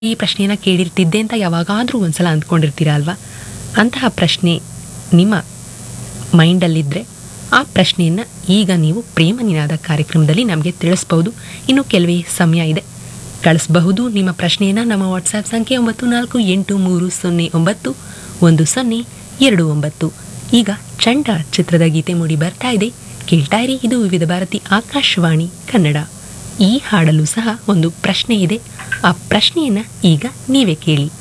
ಈ ಪ್ರಶ್ನೆಯನ್ನು ಕೇಳಿರ್ತಿದ್ದೆ ಅಂತ ಯಾವಾಗಾದರೂ ಒಂದ್ಸಲ ಅಂದ್ಕೊಂಡಿರ್ತೀರ ಅಲ್ವಾ ಅಂತಹ ಪ್ರಶ್ನೆ ನಿಮ್ಮ ಮೈಂಡಲ್ಲಿದ್ದರೆ ಆ ಪ್ರಶ್ನೆಯನ್ನು ಈಗ ನೀವು ಪ್ರೇಮ ನಿನಾದ ಕಾರ್ಯಕ್ರಮದಲ್ಲಿ ನಮಗೆ ತಿಳಿಸ್ಬಹುದು ಇನ್ನು ಕೆಲವೇ ಸಮಯ ಇದೆ ಕಳಿಸಬಹುದು ನಿಮ್ಮ ಪ್ರಶ್ನೆಯನ್ನು ನಮ್ಮ ವಾಟ್ಸ್ಆ್ಯಪ್ ಸಂಖ್ಯೆ ಒಂಬತ್ತು ನಾಲ್ಕು ಎಂಟು ಮೂರು ಸೊನ್ನೆ ಒಂಬತ್ತು ಒಂದು ಸೊನ್ನೆ ಎರಡು ಒಂಬತ್ತು ಈಗ ಚಂಡ ಚಿತ್ರದ ಗೀತೆ ಮೂಡಿ ಬರ್ತಾ ಇದೆ ಕೇಳ್ತಾ ಇರಿ ಇದು ವಿವಿಧ ಭಾರತಿ ಆಕಾಶವಾಣಿ ಕನ್ನಡ ಈ ಹಾಡಲು ಸಹ ಒಂದು ಪ್ರಶ್ನೆ ಇದೆ ಆ ಪ್ರಶ್ನೆಯನ್ನು ಈಗ ನೀವೇ ಕೇಳಿ